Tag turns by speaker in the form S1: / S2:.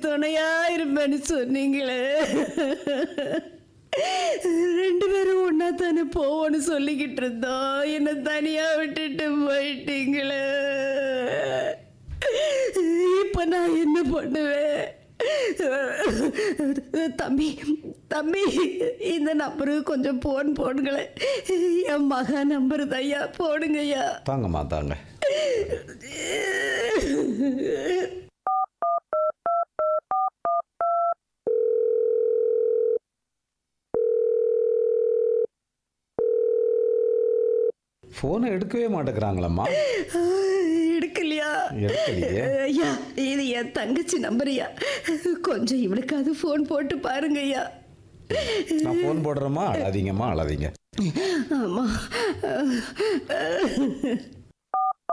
S1: துணையா இருப்பேன்னு சொன்னீங்களே ரெண்டு பேரும் ஒன்னா தானே போவோன்னு சொல்லிக்கிட்டு இருந்தோம் என்னை தனியா விட்டுட்டு போயிட்டீங்களே இப்ப நான் என்ன பண்ணுவேன் தம்பி தம்பி இந்த நம்பருக்கு கொஞ்சம் போன் போடுங்களேன் என் மகா நம்பர் ஐயா போடுங்க ஐயா
S2: தாங்கம்மா தாங்க ஃபோனை எடுக்கவே மாட்டேங்கிறாங்களம்மா
S1: எடுக்கலையா
S2: எடுக்கலையே
S1: ஐயா இது என் தங்கச்சி நம்பரையா கொஞ்சம் இவளுக்காவது ஃபோன் போட்டு பாருங்க ஐயா
S2: நான் ஃபோன் போடுறேம்மா அழாதீங்கம்மா அழாதீங்க
S1: ஆமா